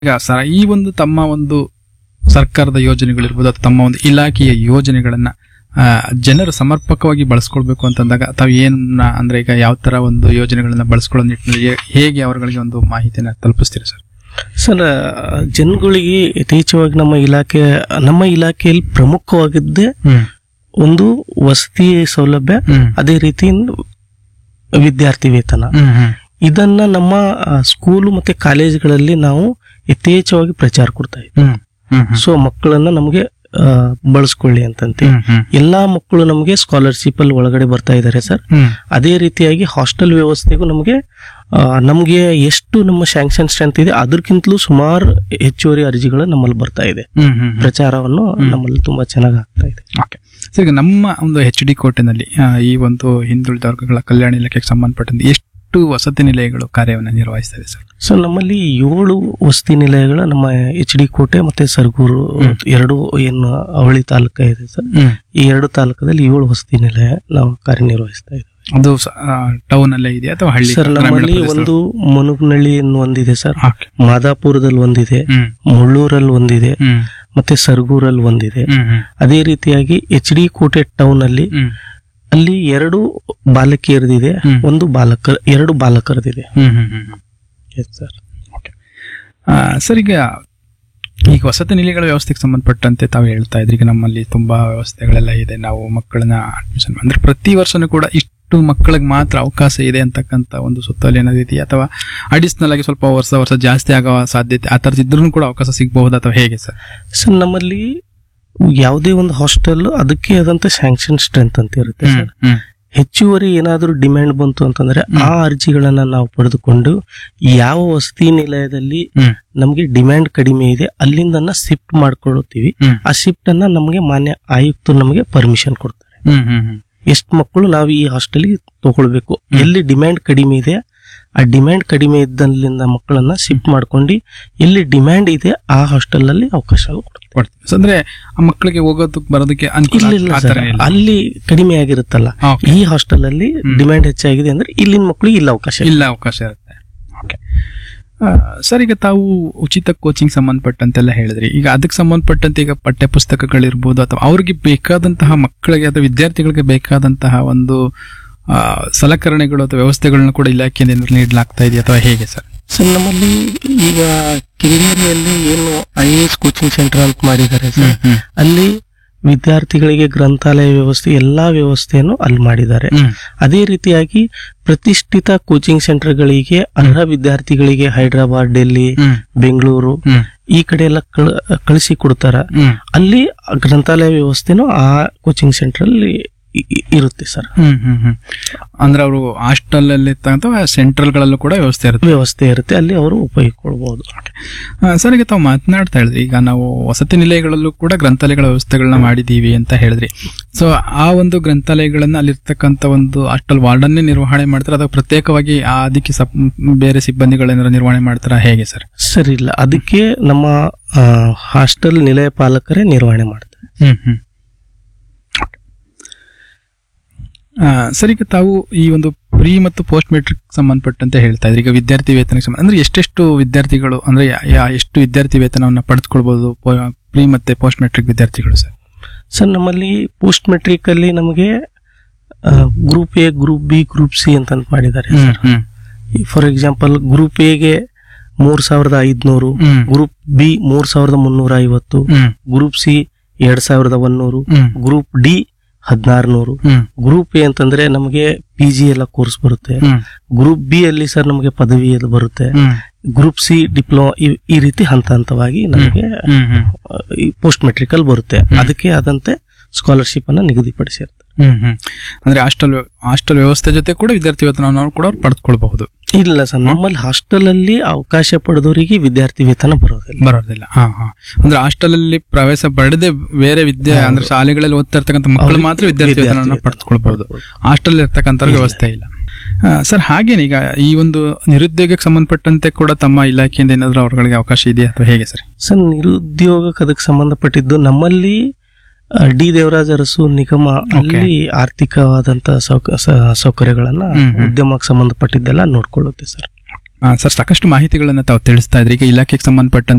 ಈಗ ಸರ ಈ ಒಂದು ತಮ್ಮ ಒಂದು ಸರ್ಕಾರದ ಯೋಜನೆಗಳಿರ್ಬೋದು ಅಥವಾ ತಮ್ಮ ಒಂದು ಇಲಾಖೆಯ ಯೋಜನೆಗಳನ್ನ ಆ, ಜನರು ಸಮರ್ಪಕವಾಗಿ ಬಳಸ್ಕೊಳ್ಬೇಕು ಅಂತಂದಾಗ ತಾವು ಏನ ಅಂದ್ರೆ ಈಗ ಯಾವ ತರ ಒಂದು ಯೋಜನೆಗಳನ್ನ ಬಳಸ್ಕೊಳ್ಳೋ ನಿಟ್ಟಿನಲ್ಲಿ ಹೇ- ಹೇಗೆ ಅವರುಗಳಿಗೆ ಒಂದು ಮಾಹಿತಿನ ತಲುಪಿಸ್ತೀರಾ ಸರ್ ಸರ್ ಜನಗಳಿಗೆ ಯಥೇಚ್ಛವಾಗಿ ನಮ್ಮ ಇಲಾಖೆ ನಮ್ಮ ಇಲಾಖೆಯಲ್ಲಿ ಪ್ರಮುಖವಾಗಿದ್ದೇ ಒಂದು ವಸತಿ ಸೌಲಭ್ಯ ಅದೇ ರೀತಿ ವಿದ್ಯಾರ್ಥಿ ವೇತನ ಇದನ್ನ ನಮ್ಮ ಆ, ಸ್ಕೂಲು ಮತ್ತೆ ಕಾಲೇಜುಗಳಲ್ಲಿ ನಾವು ಯಥೇಚ್ಛವಾಗಿ ಪ್ರಚಾರ ಕೊಡ್ತಾ ಇದ್ದೀವಿ ಸೊ ಮಕ್ಕಳನ್ನ ನಮಗೆ ಆ, ಬಳಸ್ಕೊಳ್ಳಿ ಅಂತಂತೆ ಎಲ್ಲಾ ಮಕ್ಕಳು ನಮಗೆ ಸ್ಕಾಲರ್ಶಿಪ್ ಅಲ್ಲಿ ಒಳಗಡೆ ಬರ್ತಾ ಇದ್ದಾರೆ ಸರ್ ಅದೇ ರೀತಿಯಾಗಿ ಹಾಸ್ಟೆಲ್ ವ್ಯವಸ್ಥೆಗೂ ನಮಗೆ ಆ, ನಮಗೆ ಎಷ್ಟು ನಮ್ಮ ಸ್ಯಾಂಕ್ಷನ್ ಸ್ಟ್ರೆಂತ್ ಇದೆ ಅದಕ್ಕಿಂತಲೂ ಸುಮಾರು ಹೆಚ್ಚುವರಿ ಅರ್ಜಿಗಳು ನಮ್ಮಲ್ಲಿ ಬರ್ತಾ ಇದೆ ಪ್ರಚಾರವನ್ನು ನಮ್ಮಲ್ಲಿ ತುಂಬಾ ಚೆನ್ನಾಗಿ ಆಗ್ತಾ ಇದೆ ಓಕೆ ಸರ್ ಈಗ ನಮ್ಮ ಒಂದು ಎಚ್ ಡಿ ಕೋಟೆನಲ್ಲಿ ಆ, ಈ ಒಂದು ಹಿಂದುಳಿದ ವರ್ಗಗಳ ಕಲ್ಯಾಣ ಇಲಾಖೆಗೆ ಸಂಬಂಧಪಟ್ಟಂತೆ ಎಷ್ಟು ವಸತಿ ನಿಲಯಗಳು ಕಾರ್ಯವನ್ನು ನಿರ್ವಹಿಸ್ತವೆ ಸರ್ ಸೊ ನಮ್ಮಲ್ಲಿ ಏಳು ವಸತಿ ನಿಲಯಗಳ ನಮ್ಮ ಎಚ್ ಡಿ ಕೋಟೆ ಮತ್ತೆ ಸರ್ಗೂರು ಎರಡು ಏನು ಅವಳಿ ತಾಲೂಕ ಇದೆ ಸರ್ ಈ ಎರಡು ತಾಲೂಕದಲ್ಲಿ ಏಳು ವಸತಿ ನಿಲಯ ನಾವು ಕಾರ್ಯನಿರ್ವಹಿಸ್ತಾ ಇದ್ದೀವಿ ಅದು ಟೌನ್ ಅಲ್ಲೇ ಇದೆಯಾ ಅಥವಾ ಹಳ್ಳಿ ಸರ್ ಗ್ರಾಮೀಣ ನಮ್ಮಲ್ಲಿ ಪ್ರದೇಶ? ಒಂದು ಮುನುಗ್ನಳ್ಳಿ ಅನ್ನೋ ಒಂದಿದೆ ಸರ್ Okay. ಮಾದಾಪುರದಲ್ಲಿ ಒಂದಿದೆ ಹ್ಮ್ ಮುಳ್ಳೂರಲ್ಲಿ ಒಂದಿದೆ ಹ್ಮ್ ಮತ್ತೆ ಸರ್ಗೂರಲ್ಲಿ ಒಂದಿದೆ ಹ್ಮ್ ಹ್ಮ್ ಅದೇ ರೀತಿಯಾಗಿ ಎಚ್ ಡಿ ಕೋಟೆ ಟೌನ್ ಅಲ್ಲಿ ಹ್ಮ್ ಅಲ್ಲಿ ಎರಡು ಬಾಲಕಿಯರದಿದೆ ಹ್ಮ್. ಒಂದು ಬಾಲಕ ಎರಡು ಬಾಲಕರದಿದೆ ಹ್ಮ್ ಹ್ಮ್ ಹ್ಮ್ ಹ್ಮ್ ಸರ್ ಆ, ಸರ್ ಈಗ ಈಗ ವಸತಿ ನಿಲಯಗಳ ವ್ಯವಸ್ಥೆಗೆ ಸಂಬಂಧಪಟ್ಟಂತೆ ತಾವು ಹೇಳ್ತಾ ಇದ್ರಿ ಈಗ ನಮ್ಮಲ್ಲಿ ತುಂಬಾ ವ್ಯವಸ್ಥೆಗಳೆಲ್ಲ ಇದೆ ನಾವು ಮಕ್ಕಳನ್ನ ಅಡ್ಮಿಷನ್ ಅಂದ್ರೆ ಪ್ರತಿ ವರ್ಷನೂ ಕೂಡ ಇಷ್ಟು ಮಕ್ಕಳಿಗೆ ಮಾತ್ರ ಅವಕಾಶ ಇದೆ ಅಂತಕ್ಕಂಥ ಒಂದು ಸುತ್ತೋಲೆ ಏನಾದ್ರು ಇದೆಯಾ ಅಥವಾ ಅಡಿಷನಲ್ ಆಗಿ ಸ್ವಲ್ಪ ವರ್ಷ ವರ್ಷ ಜಾಸ್ತಿ ಆಗೋ ಸಾಧ್ಯತೆ ಆ ಥರದ್ದು ಇದ್ರೂ ಕೂಡ ಅವಕಾಶ ಸಿಗಬಹುದು ಅಥವಾ ಹೇಗೆ ಸರ್ ಸರ್ ನಮ್ಮಲ್ಲಿ ಯಾವುದೇ ಒಂದು ಹಾಸ್ಟೆಲ್ ಅದಕ್ಕೆ ಆದಂತ ಸ್ಯಾಂಕ್ಷನ್ ಸ್ಟ್ರೆಂತ್ ಅಂತ ಇರುತ್ತೆ ಸರ್ ಹ್ಮ್ ಹೆಚ್ಚುವರಿ ಏನಾದರೂ ಡಿಮ್ಯಾಂಡ್ ಬಂತು ಅಂತಂದ್ರೆ ಆ ಅರ್ಜಿಗಳನ್ನ ನಾವು ಪಡೆದುಕೊಂಡು ಯಾವ ವಸತಿ ನಿಲಯದಲ್ಲಿ ಹ್ಮ್ ನಮಗೆ ಡಿಮ್ಯಾಂಡ್ ಕಡಿಮೆ ಇದೆ ಅಲ್ಲಿಂದ ಶಿಫ್ಟ್ ಮಾಡ್ಕೊಳ್ಳುತ್ತೀವಿ ಹ್ಮ್ ಆ ಶಿಫ್ಟ್ ಅನ್ನ ನಮಗೆ ಮಾನ್ಯ ಆಯುಕ್ತರು ನಮಗೆ ಪರ್ಮಿಷನ್ ಕೊಡ್ತಾರೆ ಹ್ಮ್ ಹ್ಮ್ ಹ್ಮ್ ಎಷ್ಟು ಮಕ್ಕಳು ನಾವು ಈ ಹಾಸ್ಟೆಲ್ಗೆ ತಗೊಳ್ಬೇಕು ಎಲ್ಲಿ ಡಿಮ್ಯಾಂಡ್ ಕಡಿಮೆ ಇದೆ ಆ ಡಿಮ್ಯಾಂಡ್ ಕಡಿಮೆ ಇದ್ದಲ್ಲಿಂದ ಮಕ್ಕಳನ್ನ ಶಿಫ್ಟ್ ಮಾಡ್ಕೊಂಡು ಎಲ್ಲಿ ಡಿಮ್ಯಾಂಡ್ ಇದೆ ಆ ಹಾಸ್ಟೆಲ್ ಅಲ್ಲಿ ಅವಕಾಶ ಕೊಡ್ತಾರೆ ಕೊಡ್ತೀವಿ So, ಅಂದ್ರೆ ಆ ಮಕ್ಕಳಿಗೆ ಹೋಗೋದಕ್ಕೆ ಬರೋದಕ್ಕೆ ಅನುಕೂಲ ಇಲ್ಲ ಇಲ್ಲ ಆ ಸರ್ ಥರ ಇಲ್ಲ. ಅಲ್ಲಿ ಕಡಿಮೆ ಆಗಿರುತ್ತಲ್ಲ Okay. ಈ ಹಾಸ್ಟೆಲ್ ಅಲ್ಲಿ ಡಿಮ್ಯಾಂಡ್ ಹೆಚ್ಚಾಗಿದೆ ಅಂದ್ರೆ ಇಲ್ಲಿನ ಮಕ್ಕಳಿಗೆ ಇಲ್ಲ ಅವಕಾಶ ಇಲ್ಲ. ಇಲ್ಲ ಅವಕಾಶ ಇರುತ್ತೆ ಓಕೆ ಸರ್ ಈಗ ತಾವು ಉಚಿತ ಕೋಚಿಂಗ್ ಸಂಬಂಧಪಟ್ಟಂತೆಲ್ಲ ಹೇಳಿದ್ರಿ ಈಗ ಅದಕ್ಕೆ ಸಂಬಂಧಪಟ್ಟಂತೆ ಈಗ ಪಠ್ಯ ಪುಸ್ತಕಗಳಿರ್ಬೋದು ಅಥವಾ ಅವ್ರಿಗೆ ಬೇಕಾದಂತಹ ಮಕ್ಕಳಿಗೆ ಅಥವಾ ವಿದ್ಯಾರ್ಥಿಗಳಿಗೆ ಬೇಕಾದಂತಹ ಒಂದು ಆ, ಸಲಕರಣೆಗಳು ಅಥವಾ ವ್ಯವಸ್ಥೆಗಳನ್ನ ಕೂಡ ಇಲಾಖೆಯಿಂದ ಏನಾದ್ರು ನೀಡಲಾಗ್ತಾ ಇದೆಯಾ ಅಥವಾ ಹೇಗೆ ಸರ್ ಸರ್ ನಮ್ಮಲ್ಲಿ ಈಗ ಕಿರಿಯರಿಯಲ್ಲಿ ಏನು I A S coaching centre ಅಂತ ಮಾಡಿದ್ದಾರೆ ಸರ್ ಹ್ಮ್. ಅಲ್ಲಿ ವಿದ್ಯಾರ್ಥಿಗಳಿಗೆ ಗ್ರಂಥಾಲಯ ವ್ಯವಸ್ಥೆ ಎಲ್ಲಾ ವ್ಯವಸ್ಥೆಯನ್ನು ಅಲ್ಲಿ ಮಾಡಿದ್ದಾರೆ ಹ್ಮ್. ಅದೇ ರೀತಿಯಾಗಿ ಪ್ರತಿಷ್ಠಿತ ಕೋಚಿಂಗ್ ಸೆಂಟರ್ಗಳಿಗೆ ಅರ್ಹ ವಿದ್ಯಾರ್ಥಿಗಳಿಗೆ ಹೈದರಾಬಾದ್ ಡೆಲ್ಲಿ ಹ್ಮ್. ಬೆಂಗಳೂರು ಹ್ಮ್. ಈ ಕಡೆ ಎಲ್ಲ ಕಳ- ಕಳಿಸಿ ಕೊಡ್ತಾರ ಹ್ಮ್. ಅಲ್ಲಿ ಗ್ರಂಥಾಲಯ ವ್ಯವಸ್ಥೆನೂ ಆ ಕೋಚಿಂಗ್ ಸೆಂಟರ್ ಅಲ್ಲಿ ಇ- ಇ- ಇರುತ್ತೆ ಸರ್ ಹ್ಮ್ ಹ್ಮ್ ಹ್ಮ್ ಅಂದ್ರೆ ಅವರು ಹಾಸ್ಟೆಲ್ ಅಲ್ಲಿ ಅಥವಾ ಸೆಂಟ್ರಲ್ ಗಳಲ್ಲೂ ಕೂಡ ವ್ಯವಸ್ಥೆ ಇರುತ್ತೆ ವ್ಯವಸ್ಥೆ ಇರುತ್ತೆ ಅಲ್ಲಿ ಅವರು ಉಪಯೋಗಿಸ್ಕೊಳ್ಬಹುದು ಆ, ಸರ್ ಈಗ ತಾವು ಮಾತನಾಡ್ತಾ ಹೇಳಿದ್ರಿ ಈಗ ನಾವು ವಸತಿ ನಿಲಯಗಳಲ್ಲೂ ಕೂಡ ಗ್ರಂಥಾಲಯಗಳ ವ್ಯವಸ್ಥೆಗಳನ್ನ ಮಾಡಿದೀವಿ ಅಂತ ಹೇಳಿದ್ರಿ ಸೊ ಆ ಒಂದು ಗ್ರಂಥಾಲಯಗಳನ್ನ ಅಲ್ಲಿರ್ತಕ್ಕಂಥ ಒಂದು ಹಾಸ್ಟೆಲ್ ವಾರ್ಡನ್ನೇ ನಿರ್ವಹಣೆ ಮಾಡ್ತಾರೆ ಅಥವಾ ಪ್ರತ್ಯೇಕವಾಗಿ ಆ ಅದಕ್ಕೆ ಸಪ್ ಬೇರೆ ಸಿಬ್ಬಂದಿಗಳೇನಾದ್ರು ನಿರ್ವಹಣೆ ಮಾಡ್ತಾರಾ ಹೇಗೆ ಸರ್ ಸರಿ ಇಲ್ಲ ಅದಕ್ಕೆ ನಮ್ಮ ಆ, ಹಾಸ್ಟೆಲ್ ನಿಲಯ ಪಾಲಕರೇ ನಿರ್ವಹಣೆ ಮಾಡ್ತಾರೆ ಹ್ಮ್ ಹ್ಮ್ ಆ, ಸರ್ ಈಗ ತಾವು ಈ ಒಂದು ಪ್ರೀ ಮತ್ತು ಪೋಸ್ಟ್ ಮೆಟ್ರಿಕ್ ಸಂಬಂಧಪಟ್ಟಂತೆ ಹೇಳ್ತಾ ಇದ್ರಿ ಈಗ ವಿದ್ಯಾರ್ಥಿ ವೇತನಕ್ಕೆ ಸಂಬಂಧ ಅಂದ್ರೆ ಎಷ್ಟೆಷ್ಟು ವಿದ್ಯಾರ್ಥಿಗಳು ಅಂದ್ರೆ ಯಾ- ಯಾ- ಎಷ್ಟು ವಿದ್ಯಾರ್ಥಿ ವೇತನವನ್ನ ಪಡೆದುಕೊಳ್ಬಹುದು ಪ್ರೀ ಮತ್ತೆ ಪೋಸ್ಟ್ ಮೆಟ್ರಿಕ್ ವಿದ್ಯಾರ್ಥಿಗಳು ಸರ್ ಸರ್ ನಮ್ಮಲ್ಲಿ ಪೋಸ್ಟ್ ಮೆಟ್ರಿಕ್ ಅಲ್ಲಿ ನಮಗೆ group A group B group C ಅಂತ ಮಾಡಿದ್ದಾರೆ ಹ್ಮ್ ಹ್ಮ್ ಫಾರ್ ಎಕ್ಸಾಂಪಲ್ ಗ್ರೂಪ್ ಎಗೆ ಮೂರ್ ಸಾವಿರದ ಐದ್ನೂರು ಹ್ಮ್. ಗ್ರೂಪ್ ಬಿ ಮೂರ್ ಸಾವಿರದ ಮುನ್ನೂರ ಐವತ್ತು ಹ್ಮ್ ಗ್ರೂಪ್ ಸಿ ಎರಡ್ ಸಾವಿರದ ಒಂದೂರು ಹ್ಮ್ ಗ್ರೂಪ್ ಡಿ ಹದಿನಾರುನೂರು ಹ್ಮ್ ಗ್ರೂಪ್ ಎ ಅಂತಂದ್ರೆ ನಮಗೆ ಪಿ ಜಿ ಎಲ್ಲ ಕೋರ್ಸ್ ಬರುತ್ತೆ ಹ್ಮ್ ಗ್ರೂಪ್ ಬಿ ಅಲ್ಲಿ ಸರ್ ನಮಗೆ ಪದವಿ ಎಲ್ಲ ಬರುತ್ತೆ ಹ್ಮ್ ಗ್ರೂಪ್ ಸಿ ಡಿಪ್ಲೊಮಾ ಈ ರೀತಿ ಹಂತ ಹಂತವಾಗಿ ನಮಗೆ ಹ್ಮ್ ಹ್ಮ್ ಪೋಸ್ಟ್ ಮೆಟ್ರಿಕಲ್ ಬರುತ್ತೆ ಅದಕ್ಕೆ ಆದಂತೆ ಸ್ಕಾಲರ್ಶಿಪ್ ಅನ್ನ ನಿಗದಿಪಡಿಸಿರ್ತಾರೆ ಹ್ಮ್ ಹ್ಮ್ ಅಂದ್ರೆ ಹಾಸ್ಟೆಲ್ ಹಾಸ್ಟೆಲ್ ವ್ಯವಸ್ಥೆ ಜೊತೆ ಕೂಡ ವಿದ್ಯಾರ್ಥಿ ವೇತನವನ್ನು ಕೂಡ ಅವ್ರು ಪಡೆದುಕೊಳ್ಬಹುದು ಇಲ್ಲ ಸರ್ ನಮ್ಮಲ್ಲಿ ಹಾಸ್ಟೆಲ್ ಅಲ್ಲಿ ಅವಕಾಶ ಪಡೆದವರಿಗೆ ವಿದ್ಯಾರ್ಥಿ ವೇತನ ಬರೋದಿಲ್ಲ ಬರೋದಿಲ್ಲ ಹಾ ಹಾ ಅಂದ್ರೆ ಹಾಸ್ಟೆಲ್ ಅಲ್ಲಿ ಪ್ರವೇಶ ಪಡೆದೇ ಬೇರೆ ವಿದ್ಯೆ ಅಂದ್ರೆ ಶಾಲೆಗಳಲ್ಲಿ ಓದ್ತಾ ಇರ್ತಕ್ಕಂಥ ಮಕ್ಕಳು ಅವ್ರಿಗೆ ಮಾತ್ರ ವಿದ್ಯಾರ್ಥಿ ವಿದ್ಯಾರ್ಥಿ ವೇತನವನ್ನು ವೇತನ ಪಡೆದುಕೊಳ್ಬಹುದು ಹಾಸ್ಟೆಲ್ ಇರ್ತಕ್ಕಂಥ ವ್ಯವಸ್ಥೆ ಇಲ್ಲ ಸರ್ ಹಾಗೇನೆ ಈಗ ಈ ಒಂದು ನಿರುದ್ಯೋಗಕ್ಕೆ ಸಂಬಂಧಪಟ್ಟಂತೆ ಕೂಡ ತಮ್ಮ ಇಲಾಖೆಯಿಂದ ಏನಾದ್ರು ಅವರುಗಳಿಗೆ ಅವಕಾಶ ಇದೆಯಾ ಅಥವಾ ಹೇಗೆ ಸರ್ ಸರ್ ನಿರುದ್ಯೋಗಕ್ಕೆ ಅದಕ್ಕೆ ಸಂಬಂಧಪಟ್ಟಿದ್ದು ನಮ್ಮಲ್ಲಿ ಆ, ಡಿ ದೇವರಾಜ ಅರಸು ನಿಗಮ ಅಲ್ಲಿ ಆರ್ಥಿಕವಾದಂತ ಸೌಕ- ಸ- ಸೌಕರ್ಯಗಳನ್ನ ಹ್ಮ್, ಹ್ಮ್. ಉದ್ಯಮಕ್ಕೆ ಸಂಬಂಧಪಟ್ಟಿದ್ದೆಲ್ಲ ನೋಡ್ಕೊಳ್ಳುತ್ತೆ ಸರ್ ಸರ್ ಸಾಕಷ್ಟು ಮಾಹಿತಿಗಳನ್ನ ತಾವು ತಿಳಿಸ್ತಾ ಇದ್ರಿ ಈಗ ಇಲಾಖೆಗೆ ಸಂಬಂಧಪಟ್ಟಂತೆ